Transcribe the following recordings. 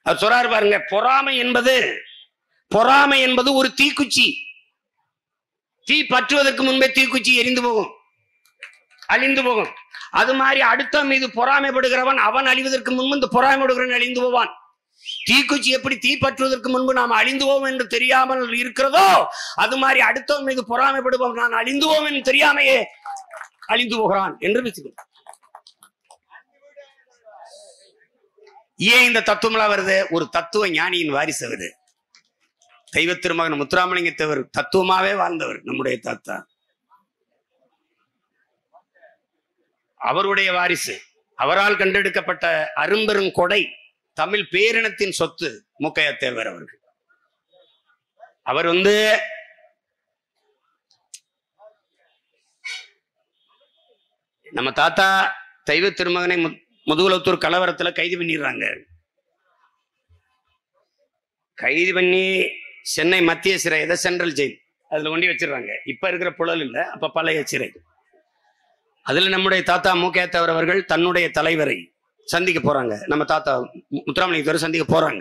அவர் சொல்றாரு பாருங்க பொறாமை என்பது பொறாமை என்பது ஒரு தீக்குச்சி தீ பற்றுவதற்கு முன்பே தீக்குச்சி எரிந்து போகும் அழிந்து போகும் அது மாதிரி அடுத்த மீது பொறாமைப்படுகிறவன் அவன் அழிவதற்கு முன்பு இந்த பொறாமைப்படுகிறவன் அழிந்து போவான் தீக்குச்சி எப்படி தீ பற்றுவதற்கு முன்பு நாம் அழிந்துவோம் என்று தெரியாமல் இருக்கிறதோ அது மாதிரி அடுத்தவன் மீது பொறாமைப்படுபவன் நான் அழிந்துவோம் என்று தெரியாமையே அழிந்து போகிறான் என்று வச்சுக்கணும் ஏன் இந்த தத்துவம்லாம் வருது ஒரு தத்துவ ஞானியின் வாரிசு வருது தெய்வ திருமகன் முத்துராமலிங்கத்தவர் தத்துவமாவே வாழ்ந்தவர் நம்முடைய தாத்தா அவருடைய வாரிசு அவரால் கண்டெடுக்கப்பட்ட அரும்பெரும் கொடை தமிழ் பேரினத்தின் சொத்து முக்கையா தேவர் அவர்கள் அவர் வந்து நம்ம தாத்தா தெய்வ திருமகனை மு- முதுகுலத்தூர் கலவரத்துல கைது பண்ணிடுறாங்க கைது பண்ணி சென்னை மத்திய சிறை இதை சென்ட்ரல் ஜெயில் அதுல கொண்டு வச்சிடுறாங்க இப்ப இருக்கிற புழல் இல்ல அப்ப பழைய சிறை அதுல நம்முடைய தாத்தா மூக்கேத்தவர் அவர்கள் தன்னுடைய தலைவரை சந்திக்க போறாங்க நம்ம தாத்தா மு- முத்துராமலிங்கத்தவர் சந்திக்க போறாங்க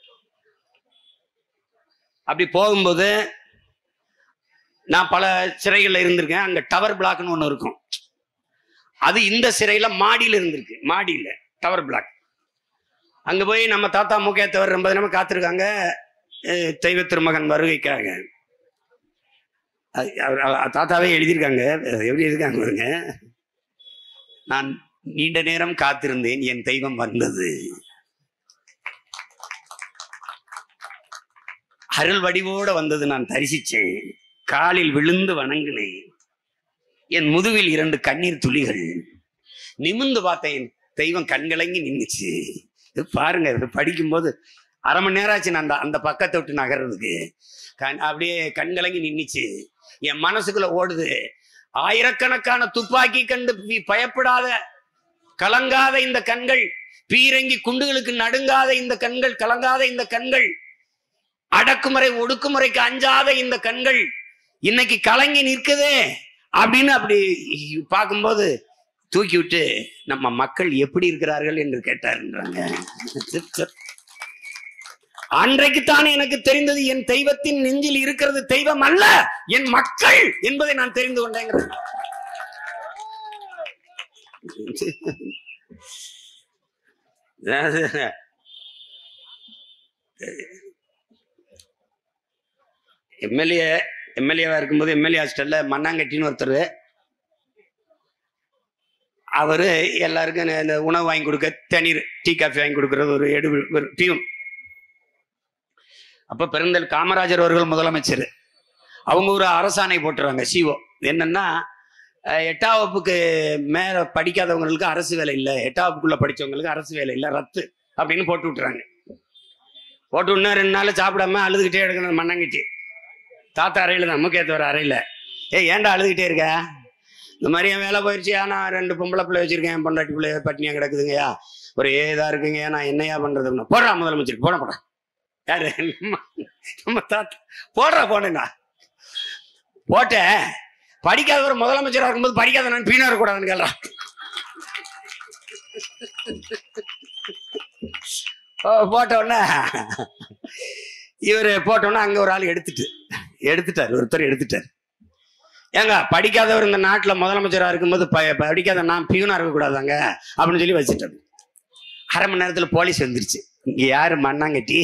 அப்படி போகும்போது நான் பல சிறைகள்ல இருந்திருக்கேன் அங்க டவர் பிளாக்னு ஒண்ணு இருக்கும் அது இந்த சிறையில மாடியில இருந்திருக்கு மாடியில டவர் பிளாக் அங்க போய் நம்ம தாத்தா முக்கியத்தவர் ரொம்ப தினமும் காத்திருக்காங்க அஹ் தெய்வ திருமகன் வருகைக்காக அது- அவர்- அவர் தாத்தாவே எழுதியிருக்காங்க அது எப்படி இருக்காங்க பாருங்க நான் நீண்ட நேரம் காத்திருந்தேன் என் தெய்வம் வந்தது அருள் வடிவோட வந்தது நான் தரிசிச்சேன் காலில் விழுந்து வணங்கினேன் என் முதுவில் இரண்டு கண்ணீர் துளிகள் நிமிர்ந்து பார்த்தேன் என் தெய்வம் கண்கலங்கி நின்னுச்சு இது பாருங்க இது படிக்கும்போது அரை மணி நேரம் ஆச்சு நான் அந்த அந்த பக்கத்தை விட்டு நகர்றதுக்கு கண் அப்படியே கண்கலங்கி நின்னுச்சு என் மனசுக்குள்ள ஓடுது ஆயிரக்கணக்கான துப்பாக்கி கண்டு பி- பயப்படாத கலங்காத இந்த கண்கள் பீரங்கி குண்டுகளுக்கு நடுங்காத இந்த கண்கள் கலங்காத இந்த கண்கள் அடக்குமுறை ஒடுக்குமுறைக்கு அஞ்சாத இந்த கண்கள் இன்னைக்கு கலங்கி நிற்குதே அப்படின்னு அப்படி பார்க்கும்போது தூக்கி விட்டு நம்ம மக்கள் எப்படி இருக்கிறார்கள் என்று கேட்டாருன்றாங்க அன்றைக்குத்தான் எனக்கு தெரிந்தது என் தெய்வத்தின் நெஞ்சில் இருக்கிறது தெய்வம் அல்ல என் மக்கள் என்பதை நான் தெரிந்து கொண்டேங்கிறேன் அதாவது, எம்எல்ஏ எம்எல்ஏவா இருக்கும்போது எம்எல்ஏ ஹாஸ்டல்ல மண்ணாங்கட்டின்னு ஒருத்தர் அவரு எல்லாருக்கும் இந்த- இந்த உணவு வாங்கி கொடுக்க தண்ணீர் டீ காஃபி வாங்கி கொடுக்கறது ஒரு எடு ஒரு பியூன் அப்ப பெருந்தல் காமராஜர் அவர்கள் முதலமைச்சர் அவங்க ஒரு அரசாணை போட்டுறாங்க சிஓ என்னன்னா அஹ், எட்டாம் வகுப்புக்கு மேல படிக்காதவங்களுக்கு அரசு வேலை இல்லை எட்டாம் வகுப்புக்குள்ள படிச்சவங்களுக்கு அரசு வேலை இல்லை ரத்து அப்படின்னு போட்டு விட்டுறாங்க போட்டு விட்டா ரெண்டு நாள் சாப்பிடாம அழுதுகிட்டே எடுக்கணும் மண்ணாங்கட்டி தாத்தா அறையில தான் முக்கியத்துவர அறையில ஏய் ஏன்டா அழுதுகிட்டே இருக்க இந்த மாதிரி என் வேலை போயிடுச்சு நான் ரெண்டு பொம்பளை பிள்ளை வச்சிருக்கேன் என் பொண்டாட்டி பிள்ளை பட்டினியா கிடக்குதுங்கய்யா ஒரு ஏதா இருக்குங்க நான் என்னையா பண்றதுன்னு போடுறா முதலமைச்சர் போட போடா யாரு நம்ம நம்ம தாத்தா போடுறா போடுங்க போட்டேன் படிக்காதவர் முதலமைச்சரா இருக்கும்போது படிக்காத நான் பீனா இருக்கக்கூடாதுன்னு கேள்றான் போட்ட உடனே இவர் போட்ட உடனே அங்க ஒரு ஆள் எடுத்துட்டு எடுத்துட்டார் ஒருத்தர் எடுத்துட்டார் ஏங்க படிக்காதவர் இந்த நாட்டுல முதலமைச்சரா இருக்கும்போது ப- படிக்காத நான் பியூனா இருக்கக்கூடாதாங்க அப்படின்னு சொல்லி வச்சுட்டாரு அரை மணி நேரத்துல போலீஸ் வந்துருச்சு இங்க யாரு மண்ணாங்கட்டி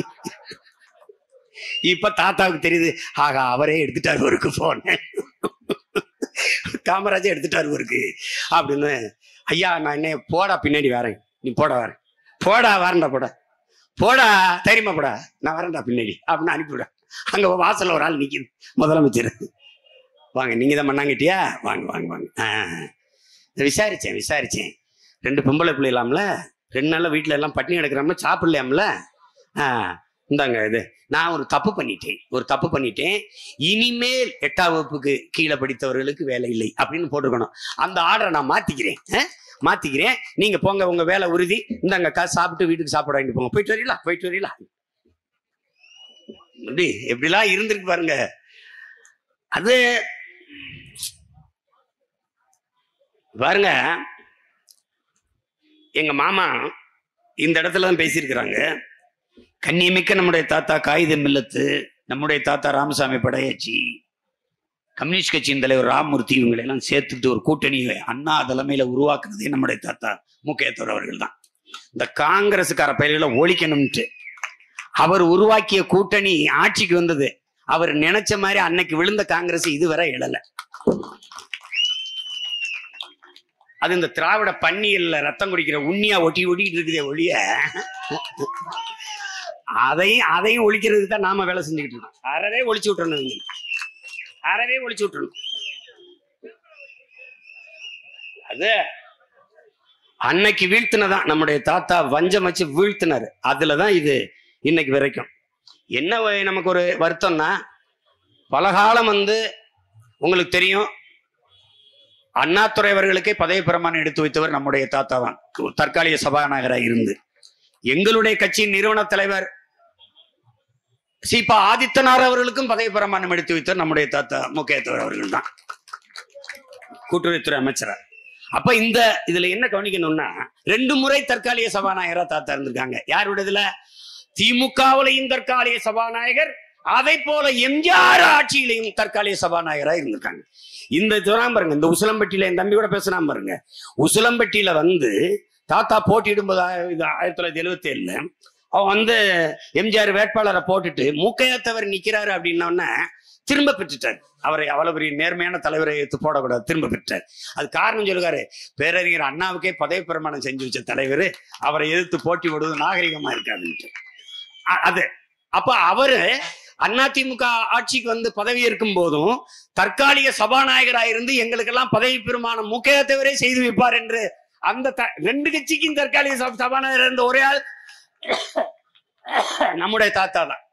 இப்ப தாத்தாவுக்கு தெரியுது ஆகா அவரே எடுத்துட்டாரு ஒருக்கு போன காமராஜர் எடுத்துட்டாரு ஒருக்கு அப்படின்னு ஐயா நான் என்ன போடா பின்னாடி வரேன் நீ போட வரேன் போடா வரேன்டா போடா போடா தெரியுமா போடா நான் வரேன்டா பின்னாடி அப்படின்னு அனுப்பிவிட அங்க வாசல்ல ஒரு ஆள் நிக்குது முதலமைச்சர் வாங்க நீங்க தான் மண்ணாங்கட்டியா வாங்க வாங்க வாங்க ஆ. விசாரிச்சேன் விசாரிச்சேன் ரெண்டு பொம்பளை பிள்ளை இல்லாமல ரெண்டு நாள்ல வீட்டுல எல்லாம் பட்டினி எடுக்கிறாமல சாப்பிடலையாமல ஆ இந்தாங்க இது நான் ஒரு தப்பு பண்ணிட்டேன் ஒரு தப்பு பண்ணிட்டேன் இனிமேல் எட்டாம் வகுப்புக்கு கீழே படித்தவர்களுக்கு வேலை இல்லை அப்படின்னு போட்டுக்கணும் அந்த ஆர்டரை நான் மாத்திக்கிறேன் ஆ? மாத்திக்கிறேன் நீங்க போங்க உங்க வேலை உறுதி இந்தாங்க காசு சாப்பிட்டு வீட்டுக்கு சாப்பிட வாங்கிட்டு போங்க போயிட்டு வரீங்களா போயிட்டு வரீங்களா எப்படி எப்படிலாம் இருந்திருக்கு பாருங்க அது பாருங்க எங்க மாமா இந்த இடத்துல தான் பேசியிருக்கிறாங்க கண்ணியமிக்க நம்முடைய தாத்தா காகித மில்லத்து நம்முடைய தாத்தா ராமசாமி படையாச்சி கம்யூனிஸ்ட் கட்சியின் தலைவர் ராமமூர்த்தி இவங்களை எல்லாம் சேர்த்துக்கிட்டு ஒரு கூட்டணியை அண்ணா தலைமையில உருவாக்குனதே நம்முடைய தாத்தா முக்கியத்துவர் அவர்கள் தான் இந்த காங்கிரஸுக்கார பயிர்களை ஒழிக்கணும்ட்டு அவர் உருவாக்கிய கூட்டணி ஆட்சிக்கு வந்தது அவர் நினைச்ச மாதிரி அன்னைக்கு விழுந்த காங்கிரஸ் இதுவரை எழல அது இந்த திராவிட பன்னியல்ல ரத்தம் குடிக்கிற உண்ணியா ஒட்டி ஒட்டிக்கிட்டு இருக்குதே ஒழிய அதையும் அதையும் ஒழிக்கிறதுக்கு தான் நாம வேலை செஞ்சுக்கிட்டு இருக்கோம் அறவே ஒழிச்சு விட்டுறணும் இவங்க. அறவே ஒழிச்சு விட்டுறணும் அது அன்னைக்கு வீழ்த்தினதான் நம்முடைய தாத்தா வஞ்சம் வச்சு வீழ்த்தினாரு அதுலதான் இது இன்னைக்கு வரைக்கும் என்ன வ- நமக்கு ஒரு வருத்தம்னா பலகாலம் வந்து உங்களுக்கு தெரியும் அண்ணாதுரை அவர்களுக்கே பதவி பிரமாணம் எடுத்து வைத்தவர் நம்முடைய தாத்தா தான் தற்காலிக சபாநாயகராக இருந்து எங்களுடைய கட்சியின் நிறுவன தலைவர் சீபா ஆதித்தனார் அவர்களுக்கும் பதவி பிரமாணம் எடுத்து வைத்தவர் நம்முடைய தாத்தா முக்கியத்துவர் அவர்கள் தான் கூட்டுறவுத்துறை அமைச்சரா அப்ப இந்த இதுல என்ன கவனிக்கணும்னா ரெண்டு முறை தற்காலிக சபாநாயகரா தாத்தா இருந்திருக்காங்க யாருடையதுல திமுகவிலையும் தற்காலிக சபாநாயகர் அதை போல எம்ஜிஆர் ஆட்சியிலையும் தற்காலிக சபாநாயகரா இருந்திருக்காங்க இந்த இதுதான் பாருங்க இந்த உசிலம்பட்டியில என் தம்பி கூட பேசினா பாருங்க உசிலம்பட்டியில வந்து தாத்தா போட்டியிடும்போது ஆய- இது ஆயிரத்தி தொள்ளாயிரத்தி எழுவத்தி ஏழுல அவன் வந்து எம்ஜிஆர் வேட்பாளரை போட்டுட்டு மூக்கையாத்தவர் நிக்கிறாரு அப்படின்னோடனே திரும்ப பெற்றுட்டார் அவரை அவ்வளவு பெரிய நேர்மையான தலைவரை எடுத்து போடக்கூடாது திரும்ப பெற்றார் அது காரணம் சொல்லுகாரு பேரறிஞர் அண்ணாவுக்கே பதவி பிரமாணம் செஞ்சு வச்ச தலைவர் அவரை எதிர்த்து போட்டி விடுவது நாகரிகமா இருக்காதுன்ட்டு அ- அது அப்ப அவரு அதிமுக ஆட்சிக்கு வந்து பதவி ஏற்கும் போதும் தற்காலிக சபாநாயகராக இருந்து எங்களுக்கெல்லாம் பதவி பிரமாணம் முக்கியத்தவரே செய்து வைப்பார் என்று அந்த த- ரெண்டு கட்சிக்கும் தற்காலிக சப- சபாநாயகர் இருந்த ஒரே ஆள் நம்முடைய தாத்தா தான்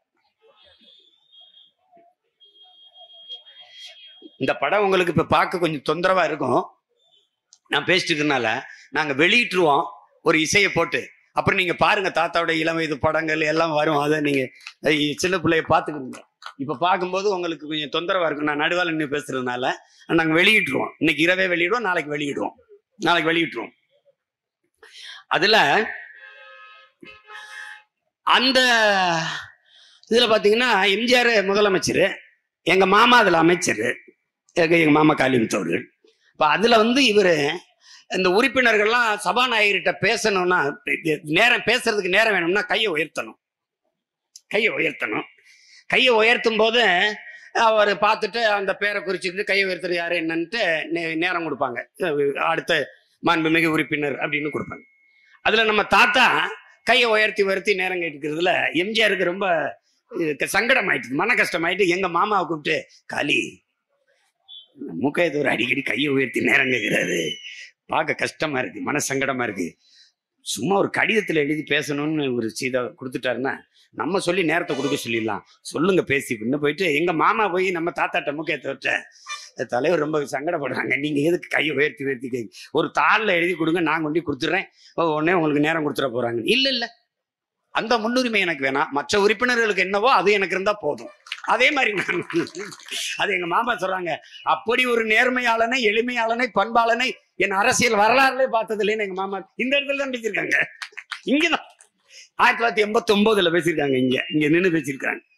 இந்த படம் உங்களுக்கு இப்ப பார்க்க கொஞ்சம் தொந்தரவா இருக்கும் நான் பேசிட்டு இருக்கனால நாங்க வெளியிட்டுருவோம் ஒரு இசையை போட்டு அப்புறம் நீங்க பாருங்க தாத்தாவோட இளம் வயது படங்கள் எல்லாம் வரும் அதை நீங்க அஹ் சின்ன பிள்ளைய பாத்துக்கணுங்க இப்ப பார்க்கும்போது உங்களுக்கு கொஞ்சம் தொந்தரவா இருக்கும் நான் நடுவால நின்று பேசுறதுனால நாங்க வெளியிட்டுருவோம் இன்னைக்கு இரவே வெளியிடுவோம் நாளைக்கு வெளியிடுவோம் நாளைக்கு வெளியிட்டுருவோம் அதுல அந்த இதுல பாத்தீங்கன்னா எம்ஜிஆர் முதலமைச்சர் எங்க மாமா அதுல அமைச்சர் எங்க எங்க மாமா காளிமுத்து அவர்கள் இப்ப அதுல வந்து இவரு இந்த உறுப்பினர்கள்லாம் சபாநாயகர்கிட்ட பேசணும்னா இது- நேரம் பேசுறதுக்கு நேரம் வேணும்னா கையை உயர்த்தணும் கையை உயர்த்தணும் கையை உயர்த்தும் போது அவர் பார்த்துட்டு அந்த பேரை குறிச்சுக்கிட்டு கையை உயர்த்துறது யாரு என்னன்ட்டு நே- நேரம் கொடுப்பாங்க அடுத்த மாண்புமிகு உறுப்பினர் அப்படின்னு கொடுப்பாங்க அதுல நம்ம தாத்தா கையை உயர்த்தி உயர்த்தி நேரம் கேட்டுக்கிறதுல எம்ஜிஆருக்கு ரொம்ப இது சங்கடம் ஆயிட்டு மன கஷ்டம் ஆயிட்டு எங்க மாமாவை கூப்பிட்டு காளி முக்கையத்தவர் அடிக்கடி கையை உயர்த்தி நேரம் கேட்கிறாரு பார்க்க கஷ்டமா இருக்கு மன சங்கடமா இருக்கு சும்மா ஒரு கடிதத்துல எழுதி பேசணும்னு ஒரு சீதா கொடுத்துட்டாருன்னா நம்ம சொல்லி நேரத்தை கொடுக்க சொல்லிடலாம் சொல்லுங்க பேசி பின்ன போயிட்டு எங்க மாமா போய் நம்ம தாத்தாட்ட முக்கியத்தவர்கிட்ட தலைவர் ரொம்ப சங்கடப்படுறாங்க நீங்க எதுக்கு கையை உயர்த்தி உயர்த்தி கை ஒரு தாளில் எழுதி கொடுங்க நான் கொண்டு போய் கொடுத்துட்றேன் உடனே உங்களுக்கு நேரம் கொடுத்துட போறாங்க இல்ல இல்ல அந்த முன்னுரிமை எனக்கு வேணாம் மற்ற உறுப்பினர்களுக்கு என்னவோ அது எனக்கு இருந்தா போதும் அதே மாதிரி நான் அது எங்க மாமா சொல்றாங்க அப்படி ஒரு நேர்மையாளனை எளிமையாளனை பண்பாளனை என் அரசியல் வரலாறுல பார்த்தது இல்லைன்னு எங்க மாமா இந்த இடத்துல தான் பேசியிருக்காங்க இங்கதான் ஆயிரத்தி தொள்ளாயிரத்தி எண்பத்தி ஒன்பதுல பேசியிருக்காங்க இங்க இங்க நின்று பேசியிருக்காங்க